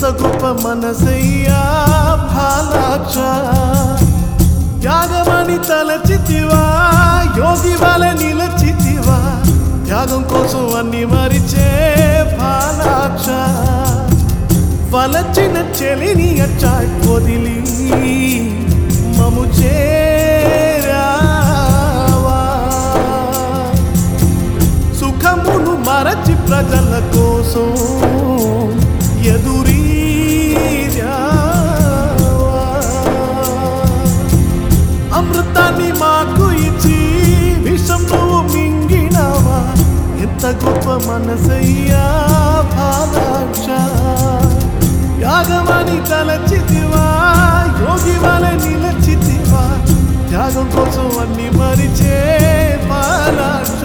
ఎంత గొప్ప మనసయ్యా భాలాక్ష త్యాగమని తలచితివా యోగి వలె నిలచితివా త్యాగం కోసం అన్ని మరిచే భాలాక్ష వలచిన చెలిని అచ్చా వదిలి మము చేరావా సుఖమును మరచి ప్రజల కోసం ఎదురీరావా అమృతాన్ని మాకు ఇచ్చి విషం నువ్వు మింగినావా ఎంత గొప్ప మనసయ్యా బాలాక్ష యాగమని తలచితివా యోగి వలె నిలచితివా త్యాగం కోసం అన్ని మరిచే బాలాక్ష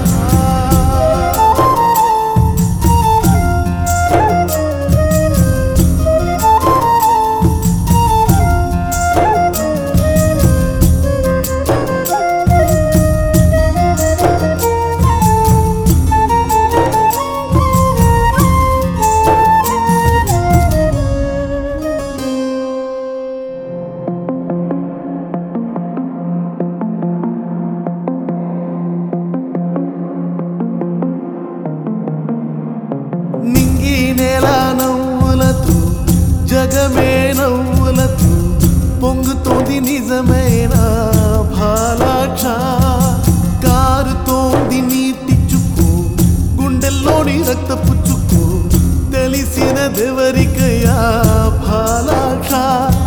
నింగి నేల నవ్వులతో జగమే నవ్వులతో పొంగుతోంది నిజమైన భాలాక్ష కారుతోంది నీటి చుక్కు గుండెల్లోని రక్తపు చుక్కు తెలిసిన దేవరికయా భాలాక్ష